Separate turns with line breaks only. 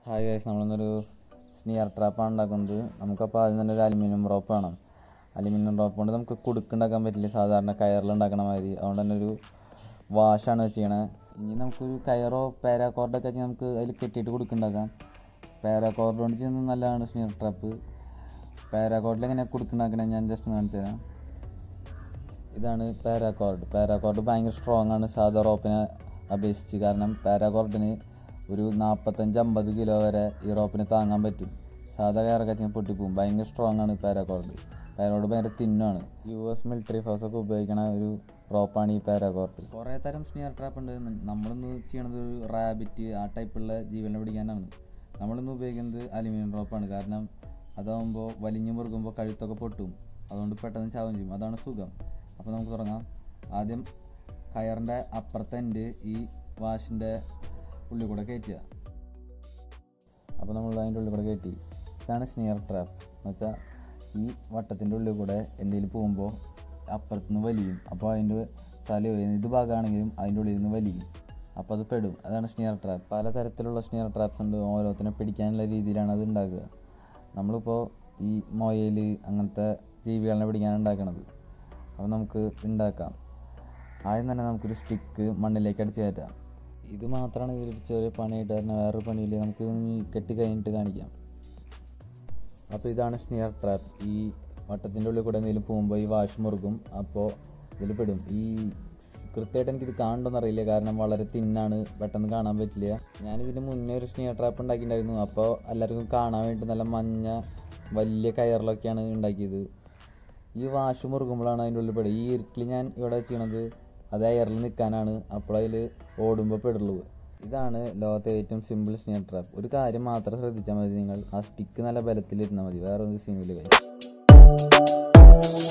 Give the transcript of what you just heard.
hi guys നമ്മളിന്നൊരു സ്നിയർ ട്രാപ്പാണ് ഉണ്ടാക്കുന്നത് നമുക്കപ്പോൾ ആദ്യം തന്നെ ഒരു അലുമിനിയം റോപ്പ് വേണം അലുമിനിയം റോപ്പ് കൊണ്ട് നമുക്ക് കുടുക്കുണ്ടാക്കാൻ പറ്റില്ല സാധാരണ കയറിൽ ഉണ്ടാക്കണ മാതിരി അതുകൊണ്ട് തന്നെ ഒരു വാഷാണ് ചെയ്യണത് ഇനി നമുക്കൊരു കയറോ പാരാക്കോർഡൊക്കെ വെച്ച് നമുക്ക് അതിൽ കെട്ടിയിട്ട് കുടുക്കുണ്ടാക്കാം പാരാക്കോർഡ് കൊണ്ട് ചെയ്യുന്നത് നല്ലതാണ് സ്നിയർ ട്രാപ്പ് പാരാക്കോർഡിൽ എങ്ങനെ കുടുക്കുണ്ടാക്കണേ ഞാൻ ജസ്റ്റ് ഒന്ന് കാണിച്ചു തരാം ഇതാണ് പാരാക്കോർഡ് പാരാക്കോർഡ് ഭയങ്കര സ്ട്രോങ് ആണ് സാധാ റോപ്പിനെ അപേക്ഷിച്ച് കാരണം പാരാക്കോർഡിന് ഒരു നാൽപ്പത്തഞ്ച് അമ്പത് കിലോ വരെ ഈ റോപ്പിന് താങ്ങാൻ പറ്റും സാധാ കയറൊക്കെ വെച്ചാൽ പൊട്ടിപ്പോവും ഭയങ്കര സ്ട്രോങ് ആണ് പാരാക്കോർഡ് പാരാക്കോർഡ് ഭയങ്കര തിന്നാണ് യു എസ് മിലിറ്ററി ഫോഴ്സ് ഒക്കെ ഉപയോഗിക്കണ ഒരു റോപ്പാണ് ഈ പാരാക്കോർഡ് കുറേ തരം സ്നിയർ ട്രാപ്പ് ഉണ്ട് നമ്മളിന്ന് ചെയ്യണത് ഒരു റാബിറ്റ് ആ ടൈപ്പുള്ള ജീവനെ പിടിക്കാനാണ് നമ്മളിന്ന് ഉപയോഗിക്കുന്നത് അലുമിനിയം റോപ്പാണ് കാരണം അതാകുമ്പോൾ വലിഞ്ഞു മുറുകുമ്പോൾ കഴുത്തൊക്കെ പൊട്ടും അതുകൊണ്ട് പെട്ടെന്ന് ചാവും ചെയ്യും അതാണ് സുഖം അപ്പോൾ നമുക്ക് തുടങ്ങാം ആദ്യം കയറിൻ്റെ അപ്പുറത്തെ എൻഡ് ഈ വാഷിൻ്റെ ഉള്ളിൽ കൂടെ കയറ്റുക അപ്പോൾ നമ്മൾ അതിൻ്റെ ഉള്ളിൽ കൂടെ കയറ്റി ഇതാണ് സ്നിയർ ട്രാപ്പ് എന്ന് വെച്ചാൽ ഈ വട്ടത്തിൻ്റെ ഉള്ളിൽ കൂടെ എന്തെങ്കിലും പോകുമ്പോൾ അപ്പുറത്തുനിന്ന് വലിയും അപ്പോൾ അതിൻ്റെ തല ഇത് ഭാഗമാണെങ്കിലും അതിൻ്റെ ഉള്ളിൽ നിന്ന് വലിയും അപ്പോൾ അത് പെടും അതാണ് സ്നിയർ ട്രാപ്പ് പല തരത്തിലുള്ള സ്നിയർ ട്രാപ്സ് ഉണ്ട് ഓരോത്തിനെ പിടിക്കാനുള്ള രീതിയിലാണ് അത് ഉണ്ടാക്കുക നമ്മളിപ്പോൾ ഈ മൊയൽ അങ്ങനത്തെ ജീവികളെ പിടിക്കാൻ ഉണ്ടാക്കണത് അപ്പോൾ നമുക്ക് ഉണ്ടാക്കാം ആദ്യം തന്നെ നമുക്കൊരു സ്റ്റിക്ക് മണ്ണിലേക്ക് അടിച്ച് കയറ്റാം ഇത് മാത്രമാണ് ഇതിൽ ചെറിയ പണിയായിട്ട് തന്നെ വേറൊരു പണിയില്ല നമുക്ക് ഇനി കെട്ടി കഴിഞ്ഞിട്ട് കാണിക്കാം അപ്പോൾ ഇതാണ് സ്നിയർ ട്രാപ്പ് ഈ വട്ടത്തിൻ്റെ ഉള്ളിൽ കൂടെ എന്തെങ്കിലും പോകുമ്പോൾ ഈ വാഷ് മുറുകും അപ്പോൾ ഇതിൽ പെടും ഈ കൃത്യമായിട്ട് എനിക്കിത് കാണണമെന്ന് അറിയില്ല കാരണം വളരെ തിന്നാണ് പെട്ടെന്ന് കാണാൻ പറ്റില്ല ഞാനിതിന് മുന്നേ ഒരു സ്നിയർ ട്രാപ്പ് ഉണ്ടാക്കിയിട്ടുണ്ടായിരുന്നു അപ്പോൾ എല്ലാവർക്കും കാണാൻ വേണ്ടി നല്ല മഞ്ഞ വലിയ കയറിലൊക്കെയാണ് ഉണ്ടാക്കിയത് ഈ വാഷ് മുറുകുമ്പോഴാണ് അതിൻ്റെ ഉള്ളിൽ പെടുക ഈ ഇരുട്ടിൽ ഞാൻ ഇവിടെ ചെയ്യണത് അത് എയറിൽ നിൽക്കാനാണ് അപ്പോൾ അതിൽ ഓടുമ്പോൾ പെടുള്ളൂ ഇതാണ് ലോകത്തെ ഏറ്റവും സിമ്പിൾ സ്നിയർ ട്രാപ്പ് ഒരു കാര്യം മാത്രം ശ്രദ്ധിച്ചാൽ മതി നിങ്ങൾ ആ സ്റ്റിക്ക് നല്ല ബലത്തിലിരുന്നാൽ മതി വേറെ ഒരു സീനില്ല കാര്യം